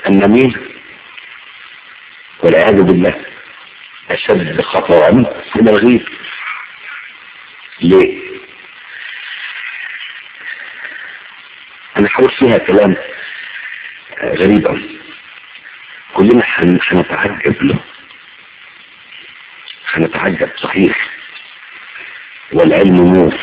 النميم والعياذ بالله أشد خطرا من الغيب ليه؟ أنا حاول فيها كلام غريب أوي كلنا هنتعجب له هنتعجب صحيح والعلم نور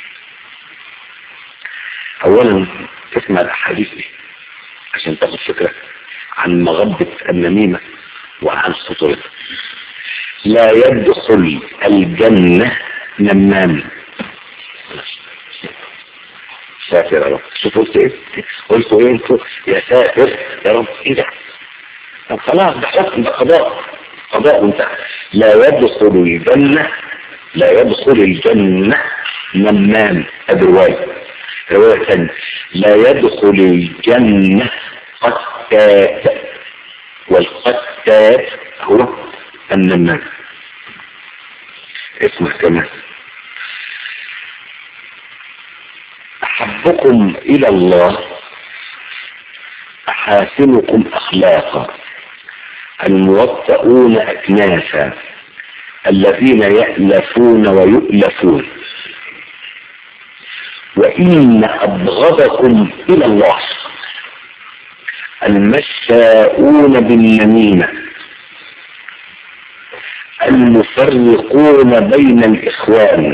اولا تسمع الاحاديث دي عشان تاخد فكرة عن مغبة النميمة وعن خطورتها لا يدخل الجنة نمام سافر يا رب شوف قلت ايه قلت ايه انتوا يا سافر يا رب ايه ده طب خلاص ده حكم ده قضاء قضاء وانتهى لا يدخل الجنة لا يدخل الجنة نمام هذه رواية رواية ثانية لا يدخل الجنة قتات والقتات هو النمام اسمه كمان أحبكم إلى الله أحاسنكم أخلاقا الموطئون أكنافا الذين يألفون ويؤلفون وإن أبغضكم إلى الله المشاؤون بالنميمة المفرقون بين الإخوان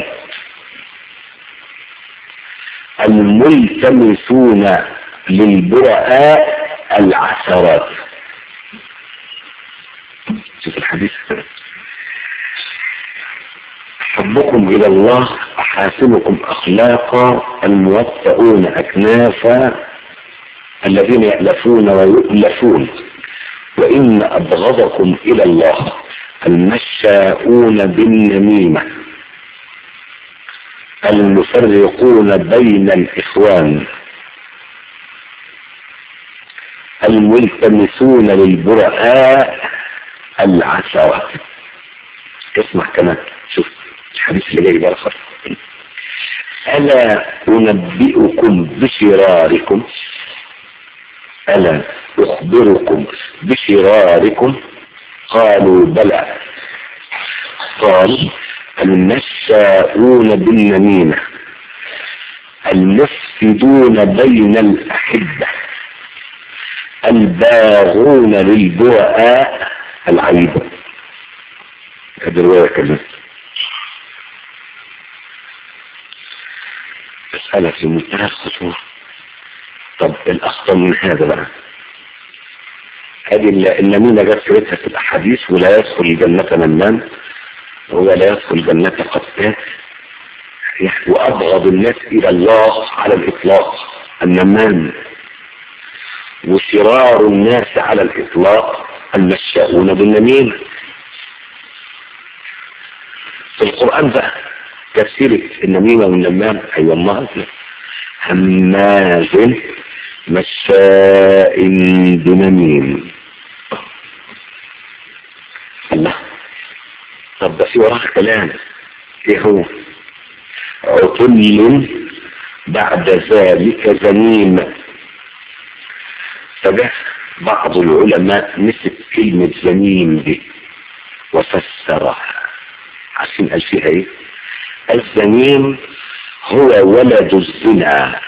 الملتمسون للبرآء العثرات شوف الحديث حبكم إلى الله أحاسنكم أخلاقا الموطئون أكنافا الذين يألفون ويؤلفون وإن أبغضكم إلى الله المشاؤون بالنميمة المفرقون بين الإخوان الملتمسون للبرآء العثرات اسمع كمان شوف الحديث اللي جاي بقى ألا أنبئكم بشراركم ألا أخبركم بشراركم قالوا بلى قال المشاؤون بالنميمة المفسدون بين الأحبة الباغون للبؤاء العيبة هذه رواية كلمة مسألة في منتهى الخطورة طب الأخطر من هذا بقى هذه النميمة جت سيرتها في الأحاديث ولا يدخل الجنة نمان ولا يدخل الجنة قتات وأبغض الناس إلى الله على الإطلاق النمان وشرار الناس على الإطلاق المشاؤون بالنميمة في القرآن بقى تفسير النميمة والنمام أي أيوة الله هماز مشاء بنميم الله طب ده في وراه كلام ايه هو عطل بعد ذلك زميم فده بعض العلماء مسك كلمة زميم دي وفسرها عارفين قال فيها ايه الزميم هو ولد الزنا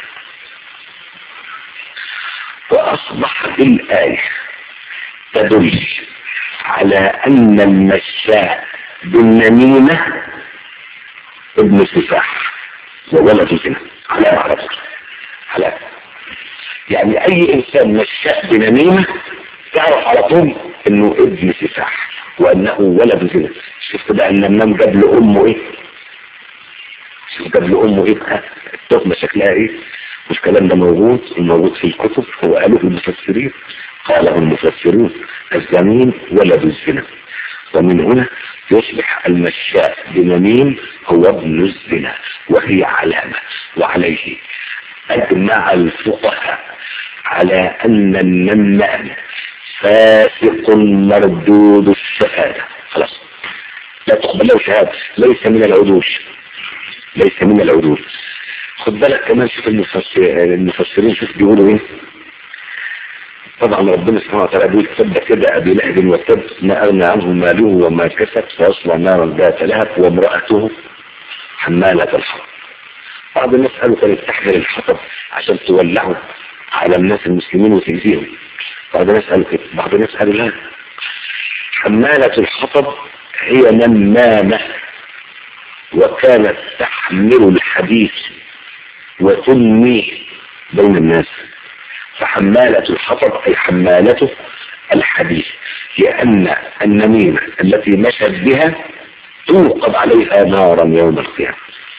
وأصبح بالآية تدل على أن المشاء بالنميمة ابن سفاح وولد الزنا على معرفة على يعني أي إنسان مشاء بنميمة تعرف على طول إنه ابن سفاح وأنه ولد زنا شفت بقى النمام جاب لأمه إيه شوف جاب لأمه إيه بقى التهمة شكلها إيه والكلام ده موجود وموجود في الكتب هو قاله المفسرين قاله المفسرون الزمين ولد الزنا ومن هنا يصبح المشاء بنميم هو ابن الزنا وهي علامة وعليه أجمع الفقهاء على أن النمام فاسق مردود الشهادة خلاص لا تقبل له شهادة ليس من العدول ليس من العدول خد بالك كمان شوف المفسر المفسرين شوف بيقولوا ايه طبعا ربنا سبحانه وتعالى بيقول تبت كده ابي لهب وتب ما اغنى عنه ماله وما كسب فاصلى نارا ذات لهب وامراته حمالة الحطب بعض الناس قالوا كانت تحمل الحطب عشان تولعه على الناس المسلمين وتجزيهم بعض الناس قالوا كده بعض الناس قالوا لا حمالة الحطب هي نمامة وكانت تحمل الحديث وتنميه بين الناس فحمالة الحطب أي حمالته الحديث لأن النميمة التي مشت بها توقد عليها نارا يوم القيامة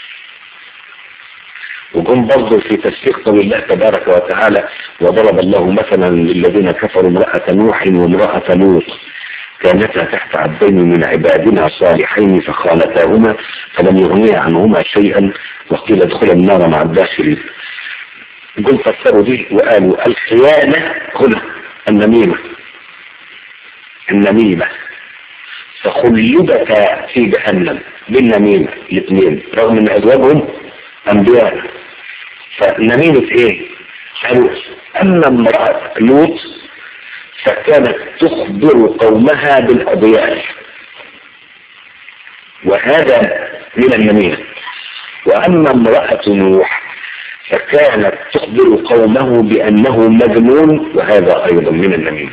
وجم برضه في تفسير قول الله تبارك وتعالى وضرب الله مثلا للذين كفروا امرأة نوح وامرأة لوط كانتا تحت عبدين من عبادنا صالحين فخانتاهما فلم يغنيا عنهما شيئا وقيل ادخل النار مع الداخلين قل فسروا دي وقالوا الخيانة هنا النميمة النميمة فخلدتا في جهنم بالنميمة الاثنين رغم ان ازواجهم انبياء فنميمة ايه قالوا اما امرأة لوط فكانت تخبر قومها بالاضياء وهذا من النميمة واما امرأة نوح فكانت تخبر قومه بانه مجنون وهذا ايضا من النميمة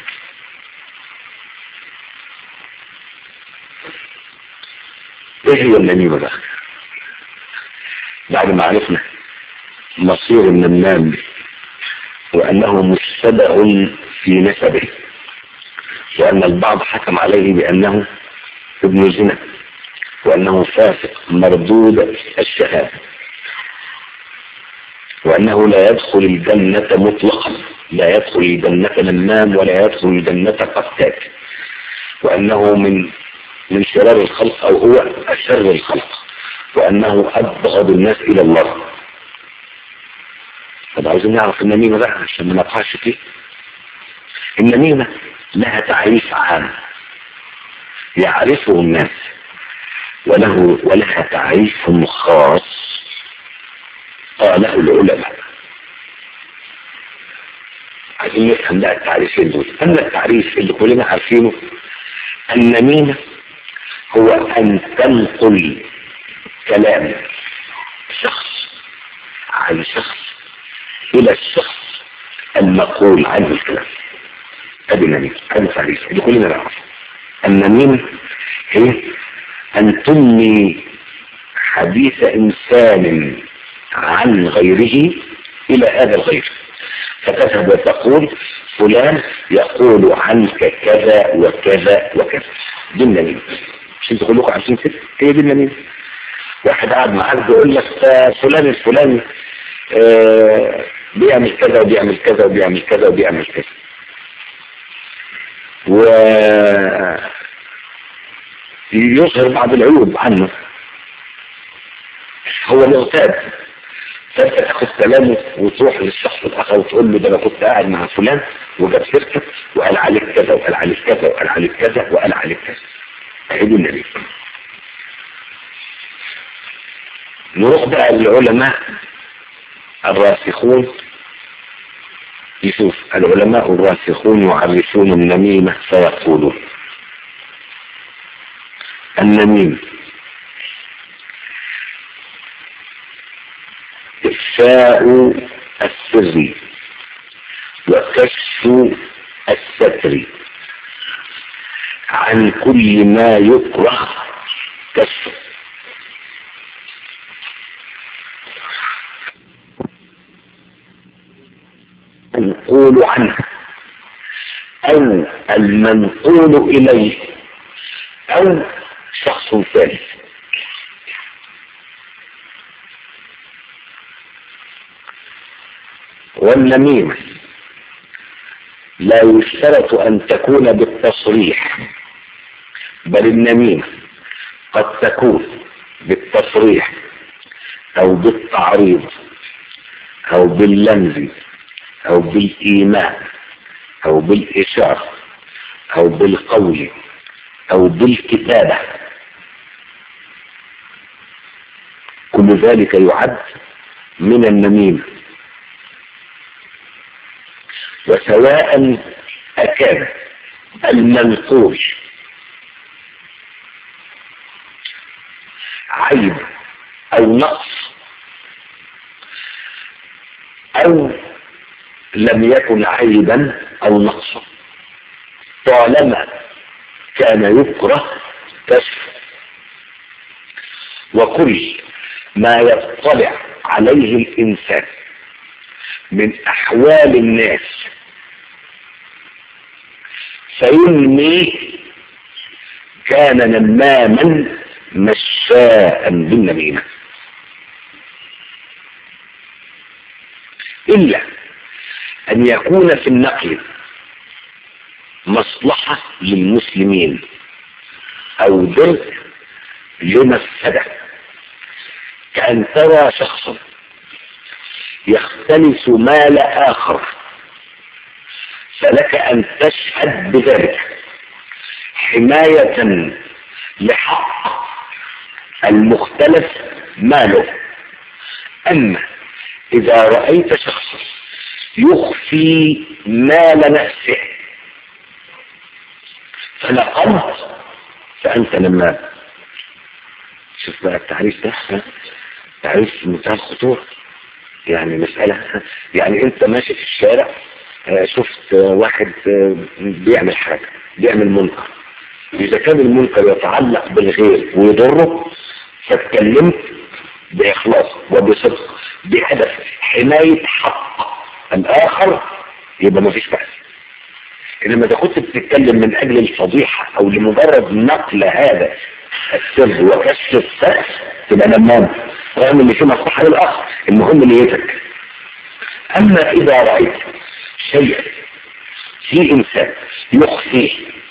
ايه هي النميمة بقى بعد ما عرفنا مصير النمام وانه مستدع في نسبه وان البعض حكم عليه بانه ابن زنا وانه فاسق مردود الشهادة وانه لا يدخل الجنة مطلقا لا يدخل الجنة نمام ولا يدخل الجنة قتال وانه من من شرار الخلق او هو اشر الخلق وانه ابغض الناس الى الله طب عاوزين نعرف النميمة بقى عشان ما نبقاش فيه النميمة لها تعريف عام يعرفه الناس وله ولها تعريف خاص قاله العلماء عايزين نفهم بقى التعريفين دول اما التعريف اللي كلنا عارفينه النميمة هو ان تنقل كلام شخص عن شخص الى الشخص المقول عنه الكلام ادي النميمة ادي تعريف اللي كلنا نعرفه النميمة هي ان تنمي حديث انسان عن غيره الى هذا الغير فتذهب وتقول فلان يقول عنك كذا وكذا وكذا دي النميمة مش انتوا كلكم عارفين كده هي دي النميمة واحد قاعد معاك بيقول لك فلان الفلاني آه بيعمل كذا وبيعمل كذا وبيعمل كذا وبيعمل كذا و يظهر بعض العيوب عنه هو معتاد فانت تاخد كلامه وتروح للشخص الاخر وتقول له ده انا كنت قاعد مع فلان وجاب سيرتك وقال عليك كذا وقال عليك كذا وقال عليك كذا وقال عليك كذا اهدي النبي نروح بقى للعلماء الراسخون يشوف العلماء الراسخون يعرفون النميمة فيقولون النميمة إخفاء السر وكشف الستر عن كل ما يكره كشفه المنقول عنه او المنقول اليه او شخص ثالث والنميمة لا يشترط ان تكون بالتصريح بل النميمة قد تكون بالتصريح او بالتعريض او باللمز او بالايمان او بالاشارة او بالقول او بالكتابة كل ذلك يعد من النميمة وسواء أكان المنقول عيب أو نقص أو لم يكن عيبا أو نقصا طالما كان يكره كشف وكل ما يطلع عليه الإنسان من أحوال الناس فينمي كان نماما مشاء بالنميمة إلا أن يكون في النقل مصلحة للمسلمين أو درء لمفسدة كأن ترى شخصا يختلس مال آخر فلك أن تشهد بذلك حماية لحق المختلف ماله أما إذا رأيت شخصا يخفي مال نفسه فنقمت فأنت لما شوف بقى التعريف ده تعريف منتهى الخطورة يعني مسألة يعني انت ماشي في الشارع شفت واحد بيعمل حاجة بيعمل منكر إذا كان المنكر يتعلق بالغير ويضره فاتكلمت بإخلاص وبصدق بهدف حماية حق الآخر يبقى ما فيش بأس إنما إذا كنت بتتكلم من أجل الفضيحة أو لمجرد نقل هذا السر وكشف السقف تبقى نمام رغم ان في مصلحة للآخر المهم نيتك أما إذا رأيت شيئا في إنسان يخفيه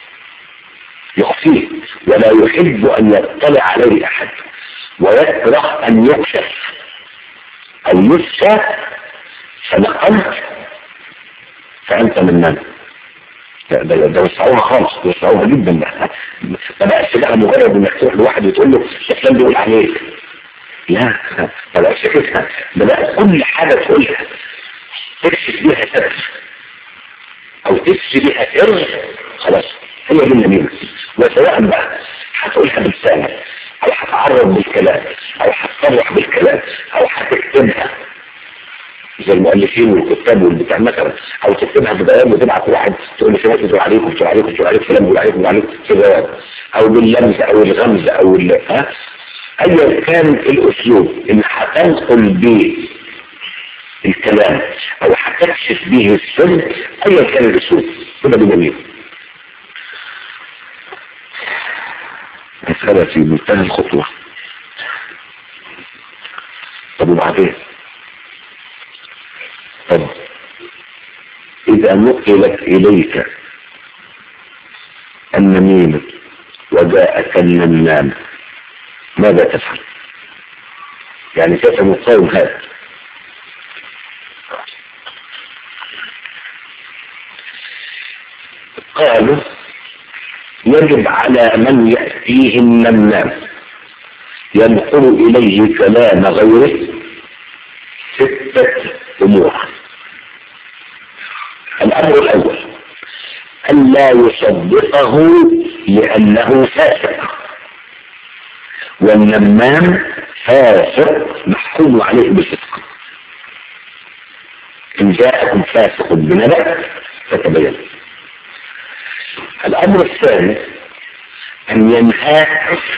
يخفيه ولا يحب أن يطلع عليه أحد ويكره أن يكشف أو يفشى فنقلت فأنت من من ده ده ده وسعوها خالص وسعوها جدا ده ما بقاش بقى مجرد انك تروح لواحد وتقول له ده فلان بيقول عليك لا ما بقاش كده ده بقى كل حاجه تقولها تكشف بيها سبب او تكشف بيها سر خلاص هي دي النميمه وسواء بقى هتقولها بلسانك او هتعرض بالكلام او هتصرح بالكلام او هتكتبها زي المؤلفين والكتاب والبتاع مثلا او تكتبها ببيان وتبعت واحد تقول لي فلان بتقول عليك وبتقول عليك وبتقول عليك فلان بيقول عليك وبيقول عليك في بيان او باللمز او الغمز او ال ها ايا كان الاسلوب اللي هتنقل بيه الكلام او هتكشف به السر ايا كان الاسلوب كده بجميل مسألة في منتهى الخطوة طب وبعدين طب إذا نقلت إليك النميمة وجاءك النمام ماذا تفعل يعني كيف نقاوم هذا قالوا يجب على من يأتيه النمام ينقل إليه كلام غيره ستة أمور الأمر الأول أن لا يصدقه لأنه فاسق والنمام فاسق محكوم عليه بالفسق إن جاءكم فاسق بنبأ فتبين الأمر الثاني أن ينهى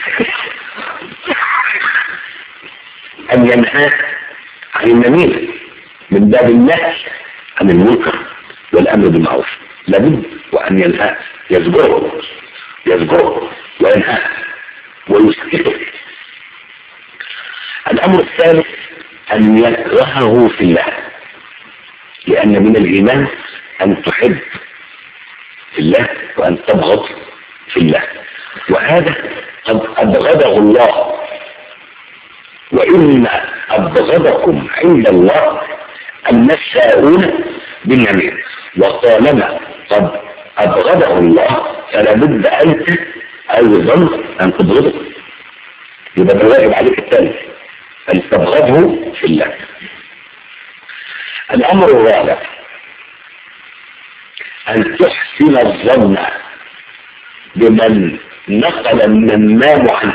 أن ينهى عن النميمة من باب النهي عن المنكر والأمر بالمعروف لابد وأن ينهى يزجره يزجره وينهى ويسكته الأمر الثالث أن يكرهه في الله لأن من الإيمان أن تحب في الله وأن تبغض في الله وهذا قد أبغضه الله وإن أبغضكم عند الله النساؤون بالنمير وطالما قد أبغضه الله فلا بد أنت أيضا أن تبغضه يبقى ده واجب عليك الثالث أن تبغضه في الله الأمر الرابع أن تحسن الظن بمن نقل النمام عنه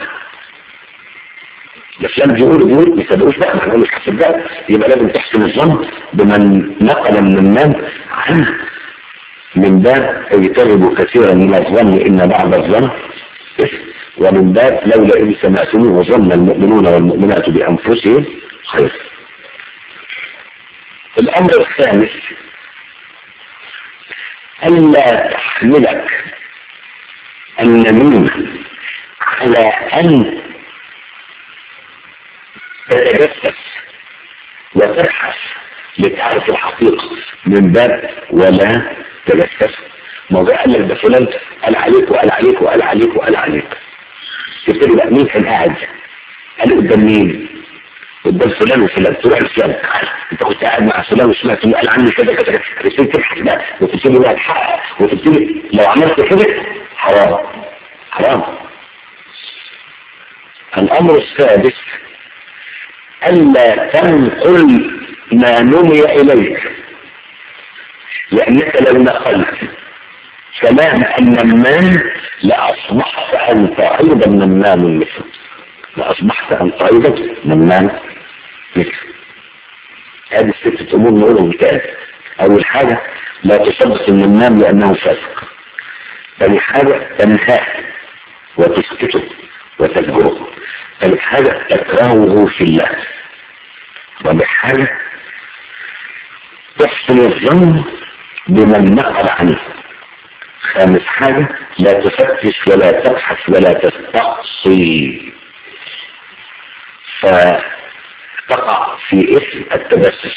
الافلام بيقولوا بيقول ما يصدقوش بقى ما مش حسب بقى يبقى لازم تحسن الظن بمن نقل النمام عنه من باب اجتنبوا كثيرا من الظن ان بعض الظن إثم ومن باب لولا ان سمعتموه ظن المؤمنون والمؤمنات بانفسهم خير الامر الخامس الا تحملك النميمه على ان تتجسس وتبحث لتعرف الحقيقة من باب ولا تجسس موضوع قال لك ده فلان قال عليك وقال عليك وقال عليك وقال عليك تبتدي بقى مين كان قاعد قال قدام مين قدام فلان وفلان تروح لفلان تعال انت كنت قاعد مع فلان وسمعت انه قال عني كذا كذا كذا تبتدي تبحث بقى وتبتدي بقى تحقق وتبتدي لو عملت كده حرام حرام الامر السادس ألا تنقل ما نمي إليك لأنك لو نقلت كلام النمام لأصبحت أنت أيضا نمام مثل لأصبحت أنت أيضا نمام مثل هذه الستة أمور نقولهم تاني أول حاجة لا تصدق النمام لأنه فاسق ثاني حاجة تنهاه وتسكته وتزجره ثالث حاجة تكرهه في الله رابع حاجة تحسن الظن بمن نقل عنه خامس حاجة لا تفتش ولا تبحث ولا تستقصي فتقع في اسم التبسس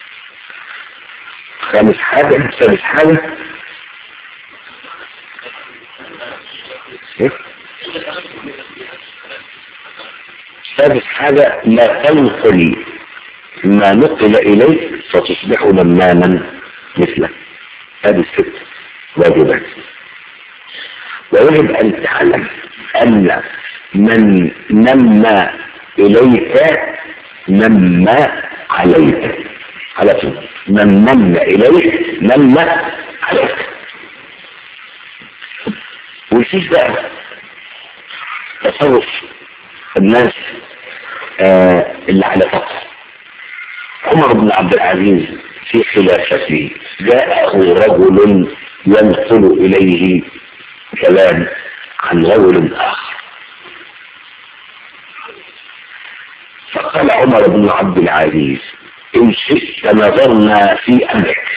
خامس حاجة سادس حاجة إيه؟ سادس حاجة لا تنقل ما نقل إليك فتصبح نماما مثله هذه الست واجبات ويجب أن تعلم أن من نمى إليك نمى عليك على طول من نمى إليك نمى عليك وفيش بقى تصرف الناس آه اللي على فقر عمر بن عبد العزيز في خلافته جاءه رجل ينقل إليه كلام عن رجل آخر فقال عمر بن عبد العزيز إن شئت نظرنا في أمرك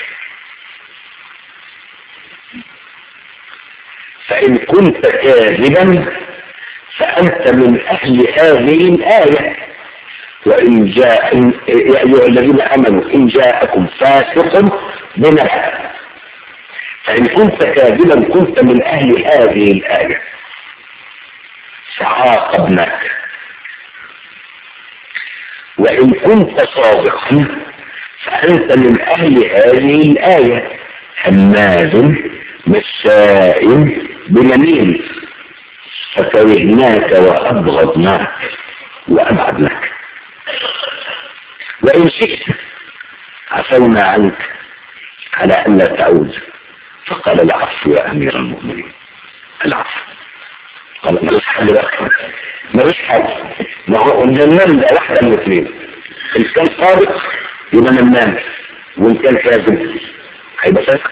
فإن كنت كاذبا فأنت من أهل هذه الآية وإن جاء يا أيها الذين آمنوا إن جاءكم فاسق بنبأ فإن كنت كاذبا كنت من أهل هذه الآية فعاقبناك وإن كنت صادقا فأنت من أهل هذه الآية هماز مشاء بنميم فكرهناك وأبغضناك وأبعدناك وإن شئت عفونا عنك على أن لا تعود فقال العفو يا أمير المؤمنين العفو قال ملوش حل بقى ملوش حل ما هو النمام ده واحدة من الاثنين إن كان صادق يبقى نمام وإن كان كاذب هيبقى فاسق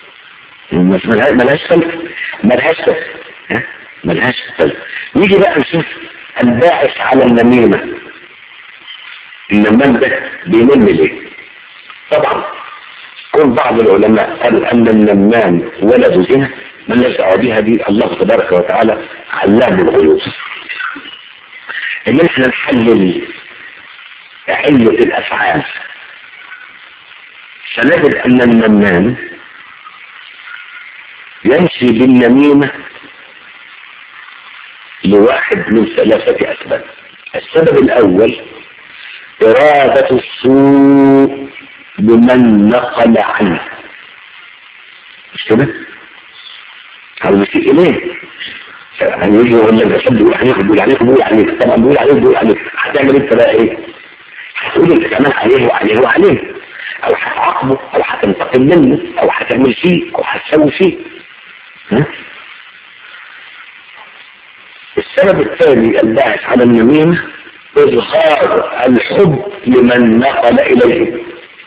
ملهاش فلك ملهاش فلك ملهاش فلك نيجي بقى نشوف الباعث على النميمة النمام ده بينم ليه طبعا كل بعض العلماء قال ان النمام ولد زنا من يدعى بها دي الله تبارك وتعالى علام الغيوب ان احنا نحلل علة الافعال سنجد ان النمام يمشي بالنميمة لواحد من ثلاثة اسباب السبب الاول إرادة السوء بمن نقل عنه مش كده؟ هذا يسيء إليه يعني يجي يقول لك ده بيقول عليك بيقول عليك بيقول عليك طبعا بيقول عليك بيقول عليك هتعمل انت بقى ايه؟ هتقول انت كمان عليه وعليه وعليه او هتعاقبه او هتنتقم منه او هتعمل فيه او هتسوي فيه ها؟ السبب الثاني الباعث على النميمة إظهار الحب لمن نقل إليه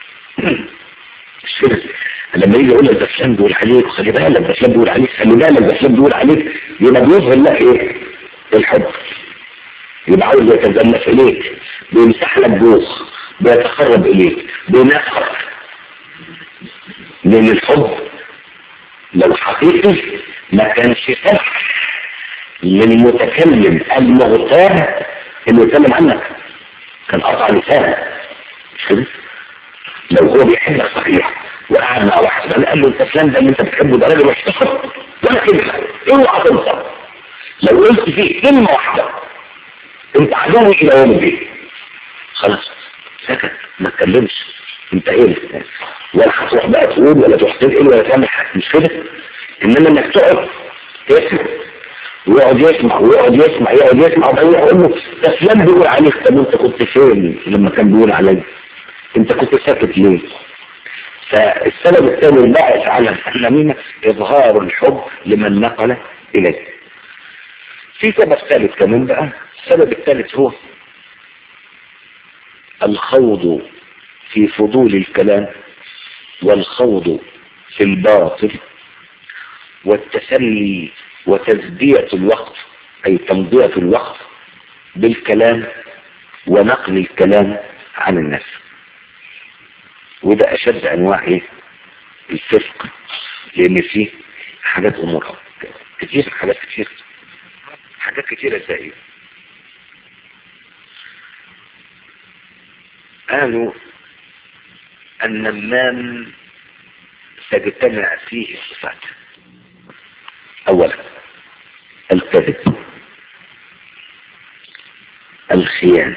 مش كده لما يجي يقول لك ده فلان بيقول عليك خلي بالك ده فلان بيقول عليك خلي بالك ده فلان بيقول عليك يبقى بيظهر لك ايه؟ الحب يبقى عاوز يتزلف اليك بيمسح لك جوخ بيتقرب اليك بينفخ لان الحب لو حقيقي ما كانش صح للمتكلم المغتاب انه يتكلم عنك كان قطع لسانه مش كده لو هو بيحبك صحيح وقعد مع واحد قال له انت فلان ده اللي انت بتحبه ده راجل محتفظ ولا كلمه اوعى تنصر لو قلت فيه كلمه واحده انت عدوي الى يوم الدين خلاص سكت ما تكلمش انت ايه ولا هتروح بقى تقول ولا تروح تنقل ولا تعمل حاجه مش كده انما انك تقعد تسمع ويقعد يسمع ويقعد يسمع يقعد يسمع وبعدين يقول له ده فلان بيقول عليك طب انت كنت فين لما كان بيقول عليك انت كنت ساكت ليه فالسبب الثاني الباعث على النميمة إظهار الحب لمن نقل إليه في سبب ثالث كمان بقى السبب الثالث هو الخوض في فضول الكلام والخوض في الباطل والتسلي وتزدية الوقت أي تمضية الوقت بالكلام ونقل الكلام عن الناس وده أشد أنواع إيه؟ الفسق لأن فيه حاجات أمور كتير حاجات كتير حاجات كتيرة زي قالوا النمام تجتمع فيه الصفات أولا الكذب الخيانة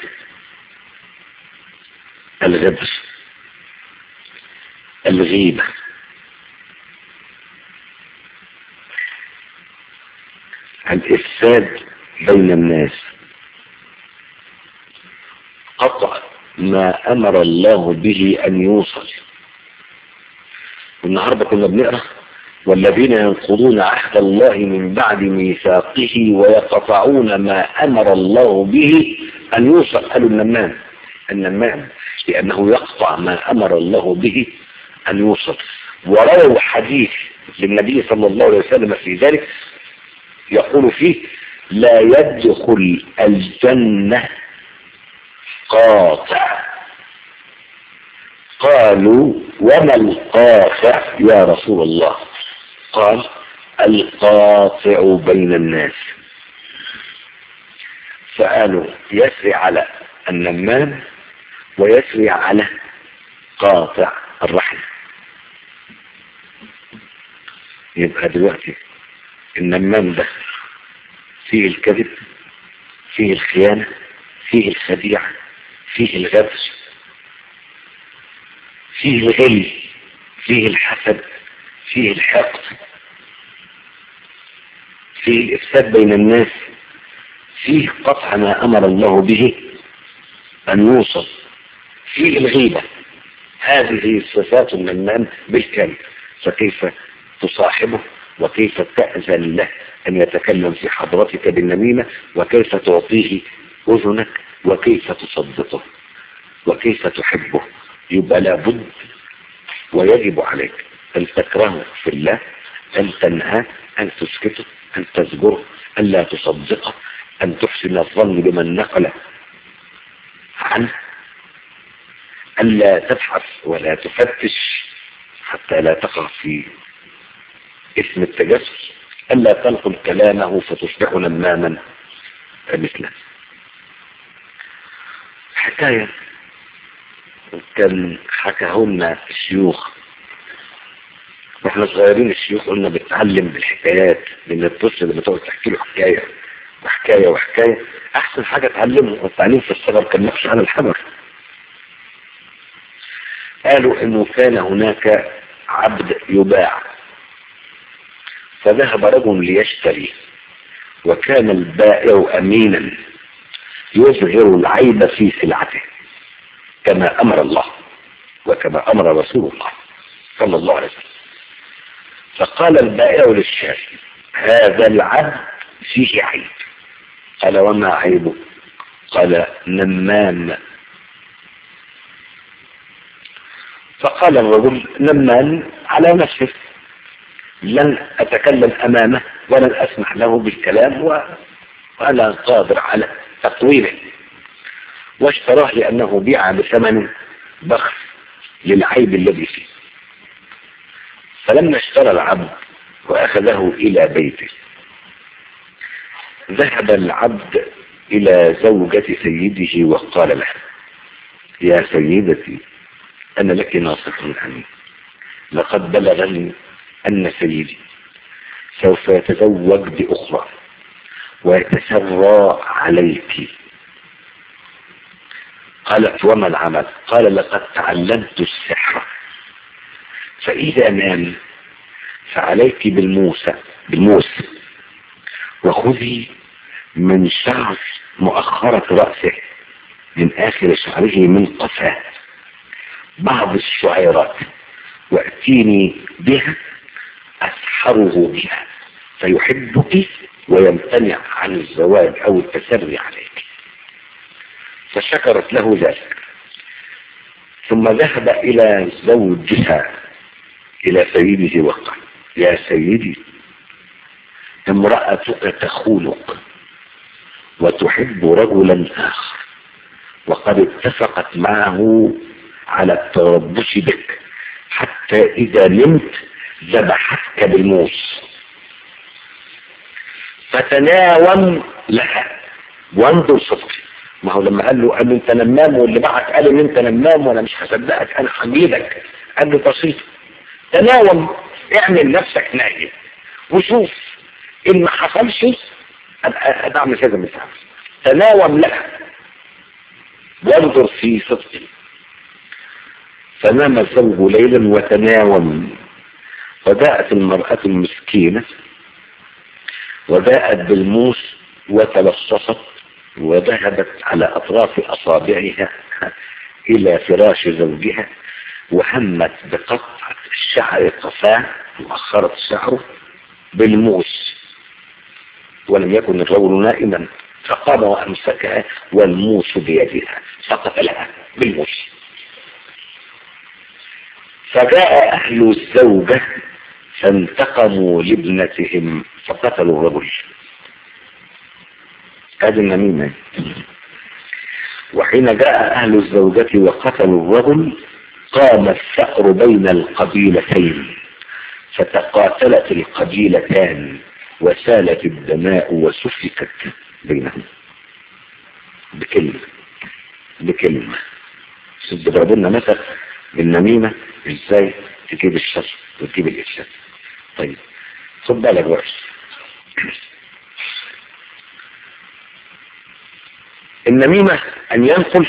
الغدر الغيبة الإفساد بين الناس قطع ما أمر الله به أن يوصل النهاردة كنا بنقرأ والذين ينقضون عهد الله من بعد ميثاقه ويقطعون ما أمر الله به أن يوصل قالوا النمام النمام لأنه يقطع ما أمر الله به أن يوصل ورووا حديث للنبي صلى الله عليه وسلم في ذلك يقول فيه لا يدخل الجنة قاطع قالوا وما القاطع يا رسول الله قال القاطع بين الناس فقالوا يسري على النمام ويسري على قاطع الرحم يبقى دلوقتي النمام ده فيه الكذب فيه الخيانة فيه الخديعة فيه الغدر فيه الغل فيه الحسد فيه الحقد فيه الإفساد بين الناس فيه قطع ما أمر الله به أن يوصل فيه الغيبة هذه صفات النمام بالكامل فكيف تصاحبه وكيف تأذن له أن يتكلم في حضرتك بالنميمة وكيف تعطيه أذنك وكيف تصدقه وكيف تحبه يبقى لابد ويجب عليك أن تكرهه في الله أن تنهاه أن تسكته أن تزجره أن لا تصدقه أن تحسن الظن بمن نقل عنه أن لا تبحث ولا تفتش حتى لا تقع في اسم التجسس أن لا تنقل كلامه فتصبح نماما مثله حكاية كان حكاهن الشيوخ واحنا صغيرين الشيوخ قلنا بنتعلم بالحكايات لان الطفل لما تقعد تحكي له حكايه وحكايه وحكايه احسن حاجه تعلمه والتعليم في الصغر كان نقش على الحجر قالوا انه كان هناك عبد يباع فذهب رجل ليشتري وكان البائع امينا يظهر العيب في سلعته كما امر الله وكما أمر رسول الله صلى الله عليه وسلم فقال البائع للشاري هذا العبد فيه عيب قال وما عيبه قال نمان فقال الرجل نمان على نفسه لن أتكلم أمامه ولن أسمح له بالكلام وأنا قادر على تطويله واشتراه لأنه بيع بثمن بخس للعيب الذي فيه فلما اشترى العبد وأخذه إلى بيته ذهب العبد إلى زوجة سيده وقال لها يا سيدتي أنا لك ناصح أمين لقد بلغني أن سيدي سوف يتزوج بأخرى ويتسرى عليك قالت وما العمل قال لقد تعلمت السحر فإذا نام فعليك بالموسى بالموس وخذي من شعر مؤخرة رأسه من آخر شعره من قفاه بعض الشعيرات وأتيني بها أسحره بها فيحبك ويمتنع عن الزواج أو التسري عليك فشكرت له ذلك ثم ذهب إلى زوجها إلى سيده وقال يا سيدي امرأتك تخونك وتحب رجلا آخر وقد اتفقت معه على التربص بك حتى إذا نمت ذبحتك بالموس فتناوم لها وانظر صدقي ما هو لما قال له قال له انت نمام واللي معك قال ان انت نمام وانا مش هصدقك انا حميدك قال له بسيط تناوم اعمل نفسك نايم وشوف ان ما حصلش ابقى اعمل كذا مثال تناوم لها وانظر في صدقي فنام الزوج ليلا وتناوم وجاءت المرأة المسكينة وجاءت بالموس وتلصصت وذهبت على أطراف أصابعها إلى فراش زوجها وهمت بقطع الشعر قفاه مؤخرة شعره بالموس ولم يكن الرجل نائما فقام وأمسكها والموس بيدها سقط لها بالموس فجاء أهل الزوجة فانتقموا لابنتهم فقتلوا الرجل هذه النميمة وحين جاء أهل الزوجة وقتلوا الرجل قام الثأر بين القبيلتين فتقاتلت القبيلتان وسالت الدماء وسفكت بينهم بكلمة بكلمة بيضربوا لنا مثل بالنميمة ازاي تجيب الشر وتجيب الإفساد طيب خد بالك بقى النميمة أن ينقل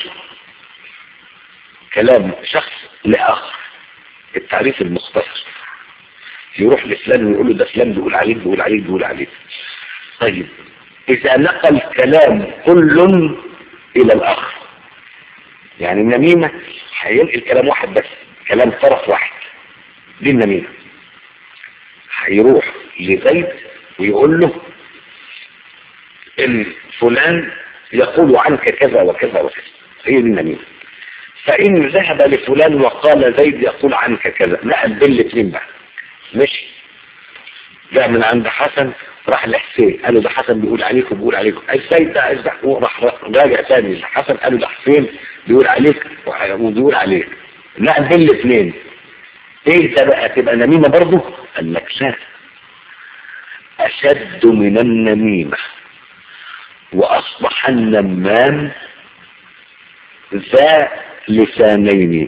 كلام شخص لآخر التعريف المختصر يروح لفلان ويقول له ده فلان بيقول عليك بيقول عليك بيقول عليك طيب إذا نقل كلام كل إلى الآخر يعني النميمة هينقل كلام واحد بس كلام طرف واحد دي النميمة هيروح لزيد ويقول له ان فلان يقول عنك كذا وكذا وكذا هي دي النميمة فإن ذهب لفلان وقال زيد يقول عنك كذا لا بين الاثنين بقى مشي جاء من عند حسن راح لحسين قالوا ده حسن بيقول عليك وبيقول عليك السيد ده راح راجع تاني حسن قالوا ده حسين بيقول عليك وبيقول عليك لا بين الاثنين ايه ده بقى تبقى نميمة برضه قال لك لا اشد من النميمة واصبح النمام ذا لسانين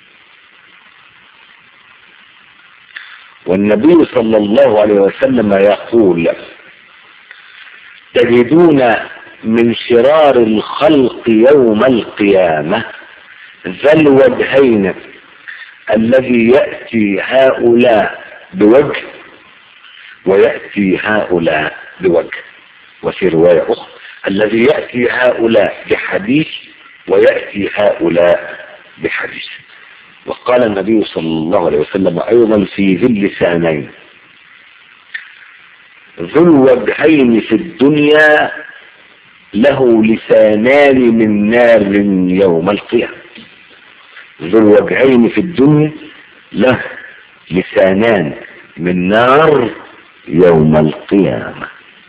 والنبي صلى الله عليه وسلم يقول تجدون من شرار الخلق يوم القيامة ذا الوجهين الذي يأتي هؤلاء بوجه ويأتي هؤلاء بوجه وفي رواية أخرى الذي يأتي هؤلاء بحديث ويأتي هؤلاء بحديث وقال النبي صلى الله عليه وسلم أيضا في ذي اللسانين ذو الوجهين في الدنيا له لسانان من نار يوم القيامة ذو الوجهين في الدنيا له لسانان من نار يوم القيامة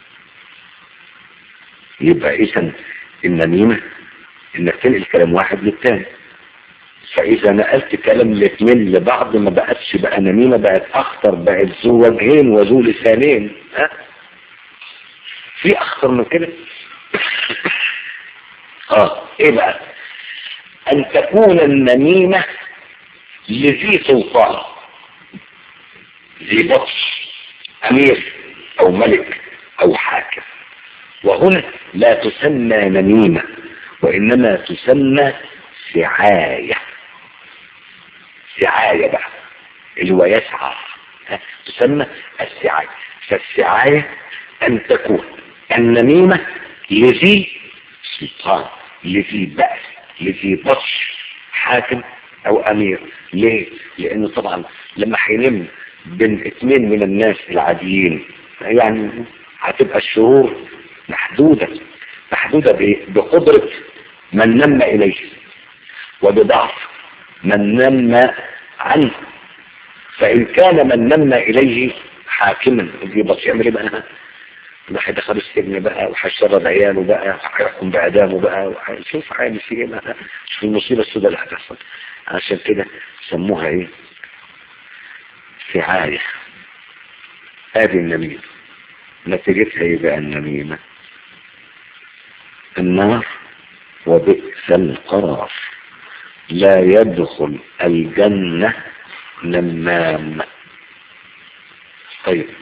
يبقى إذا النميمة إنك تنقل كلام واحد للتاني فإذا نقلت كلام الاثنين لبعض ما بقتش بقى نميمة بقت أخطر بقت ذو وجهين وذو لسانين ها في أخطر من كده اه ايه بقى ان تكون النميمة لذي سلطان ذي بطش امير او ملك او حاكم وهنا لا تسمى نميمة وانما تسمى سعاية سعاية بقى اللي هو يسعى تسمى السعاية فالسعاية ان تكون النميمة لذي سلطان لذي بأس لذي بطش حاكم او امير ليه لانه طبعا لما هينم بين اثنين من الناس العاديين يعني هتبقى الشرور محدودة محدودة بقدرة من نم اليه وبضعف من نم عنه فان كان من نم اليه حاكما ذي بطش يعمل ايه بقى ده هيدخل السجن بقى وهيشرد عياله بقى وهيحكم بإعدامه بقى شوف هيعمل فيه ايه بقى شوف المصيبة السوداء اللي هتحصل عشان كده سموها ايه سعاية ادي النميمة نتيجتها ايه بقى النميمة النار وبئس القرار لا يدخل الجنة نمام طيب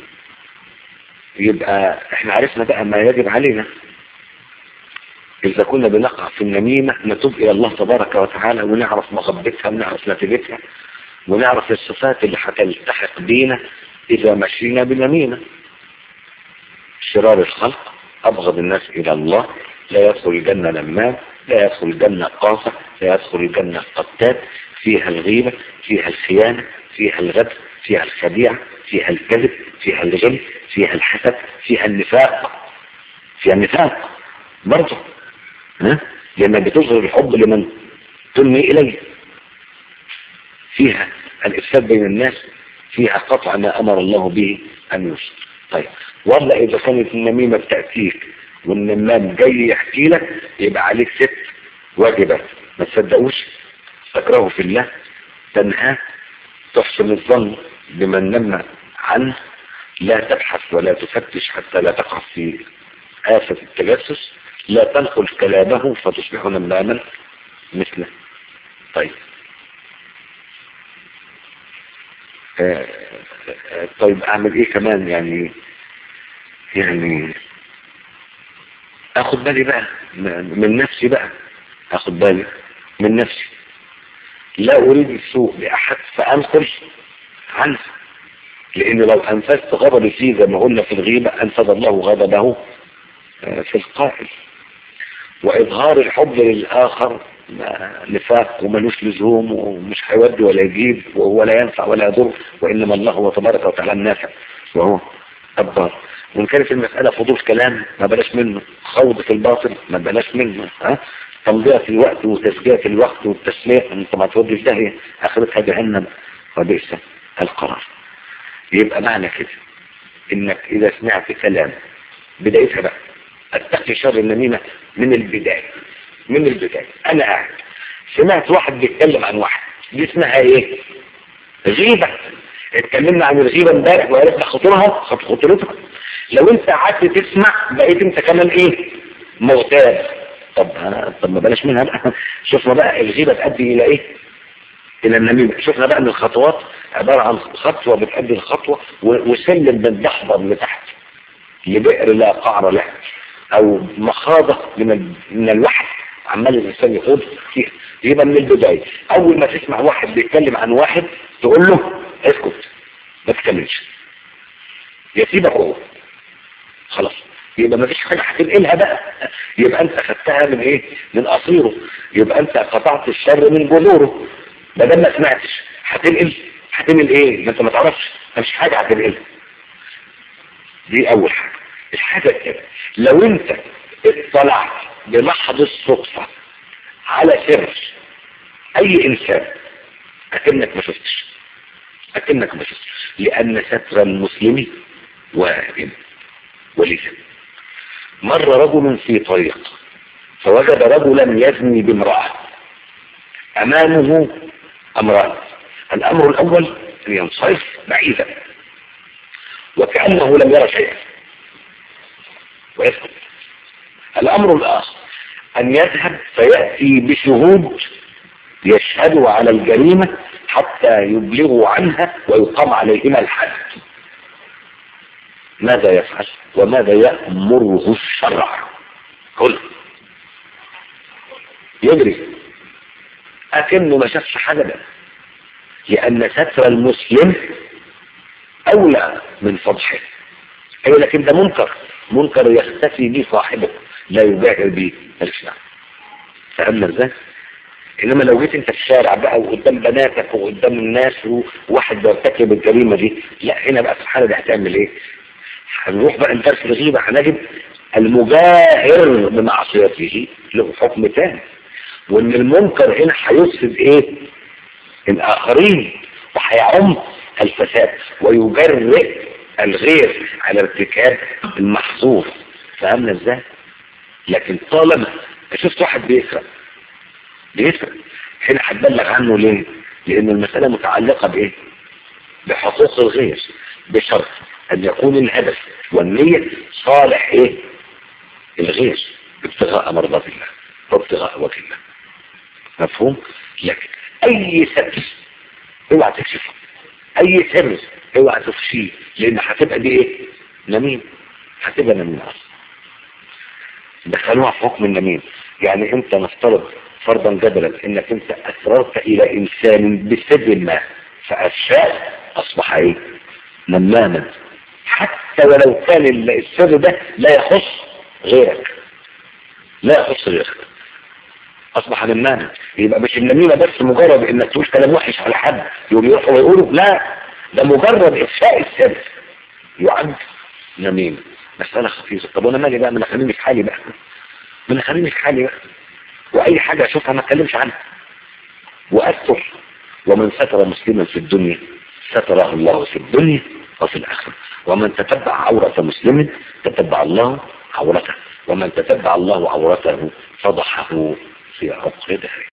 يبقى احنا عرفنا بقى ما يجب علينا اذا كنا بنقع في النميمة نتوب الى الله تبارك وتعالى ونعرف مغبتها ونعرف نتيجتها ونعرف الصفات اللي هتلتحق بينا اذا مشينا بالنميمة شرار الخلق ابغض الناس الى الله لا يدخل الجنة نمام لا يدخل الجنة قاصة لا يدخل الجنة قتال فيها الغيبة فيها الخيانة فيها الغدر فيها الخديعة فيها الكذب فيها الغل فيها الحسد فيها النفاق فيها النفاق برضه ها لما بتظهر الحب لمن تنمي إليه فيها الإفساد بين الناس فيها قطع ما أمر الله به أن يوصل طيب ولا إذا كانت النميمة بتأتيك والنمام جاي يحكي لك يبقى عليك ست واجبات ما تصدقوش تكرهه في الله تنهاه تحسن الظن بمن نم عنه لا تبحث ولا تفتش حتى لا تقع في آفة التجسس لا تنقل كلامه فتصبح نماما مثله طيب آه آه طيب اعمل ايه كمان يعني يعني اخد بالي بقى من نفسي بقى اخد بالي من نفسي لا اريد السوء لاحد فانقل عنه لان لو انفذت غضبي فيه زي ما قلنا في الغيبة انفذ الله غضبه في القائل واظهار الحب للاخر نفاق وملوش لزوم ومش هيودي ولا يجيب ولا ينفع ولا يضر وانما الله هو تبارك وتعالى النافع وهو الضار وان كانت المسألة فضول كلام ما بلاش منه خوض في الباطل ما بلاش منه ها تمضية الوقت وتسجية الوقت والتسمية انت ما تودي في داهية اخرتها جهنم وبئس القرار يبقى معنى كده انك اذا سمعت كلام بدايتها بقى اتقي شر النميمة من البداية من البداية انا قاعد سمعت واحد بيتكلم عن واحد دي اسمها ايه غيبة اتكلمنا عن الغيبة امبارح وعرفنا خطورها خطورتها لو انت قعدت تسمع بقيت انت كمان ايه مغتاب طب طب ما بلاش منها بقى شوفنا بقى الغيبة تؤدي الى ايه الى النميمة شفنا بقى ان الخطوات عبارة عن خطوة بتؤدي الخطوة وسلم بتدحضر لتحت لبئر لا قعر له او مخاضة من من الوحي عمال الانسان يخوض فيها يبقى من البداية اول ما تسمع واحد بيتكلم عن واحد تقول له اسكت ما تكملش يسيبك هو خلاص يبقى ما فيش حاجة هتنقلها بقى يبقى انت اخدتها من ايه من اصيره يبقى انت قطعت الشر من جذوره ما دام ما سمعتش هتنقل هتنقل ايه ما انت ما تعرفش مفيش حاجه هتنقلها دي اول حاجه الحاجه الثانيه لو انت اطلعت بمحض الصدفه على سر اي انسان اكنك ما شفتش اكنك ما شفتش لان ستر المسلم واجب ولذا مر رجل في طريق فوجد رجلا يزني بامرأة امامه امران الامر الاول ان ينصرف بعيدا وكأنه لم يرى شيئا ويسكت الامر الاخر ان يذهب فيأتي بشهود يشهدوا على الجريمة حتى يبلغوا عنها ويقام عليهما الحد ماذا يفعل وماذا يأمره الشرع كل يجري أكنه ما شافش حاجة ده لأن ستر المسلم أولى من فضحه أيوة لكن ده منكر منكر يختفي به صاحبه لا يباهر به مالكش دعوه فهمنا ازاي؟ انما لو جيت انت في الشارع بقى وقدام بناتك وقدام الناس وواحد بيرتكب الجريمه دي لا هنا بقى في الحاله دي هتعمل ايه؟ هنروح بقى لدرس الغيبه هنجد المجاهر بمعصيته له حكم تاني وان المنكر هنا هيفسد ايه؟ الاخرين وهيعم الفساد ويجرئ الغير على ارتكاب المحظور فهمنا ازاي؟ لكن طالما شفت واحد بيسرق بيسرق هنا هتبلغ عنه ليه؟ لأن المسألة متعلقة بإيه؟ بحقوق الغير بشرط أن يكون الهدف والنية صالح إيه؟ الغير ابتغاء مرضات الله وابتغاء وجه الله مفهوم؟ لكن أي ستر اوعى تكشفه أي سر اوعى تفشيه لأن هتبقى دي إيه؟ نميم هتبقى نميم أصلا دخلوها في حكم النميم يعني انت نفترض فرضا جدلا انك انت اسررت الى انسان بسر ما فافشاء اصبح ايه نماما حتى ولو كان السر ده لا يخص غيرك لا يخص غيرك اصبح نماما يبقى مش النميمه بس مجرد انك تقول كلام وحش على حد يقوم يروحوا ويقولوا لا ده مجرد افشاء السر يعد نميمه مسألة خفيفة طب وانا مالي بقى من خليني في حالي بقى من خليني في حالي بقى واي حاجة اشوفها ما اتكلمش عنها واستر ومن ستر مسلما في الدنيا ستره الله في الدنيا وفي الاخرة ومن تتبع عورة مسلم تتبع الله عورته ومن تتبع الله عورته فضحه في عقر دهره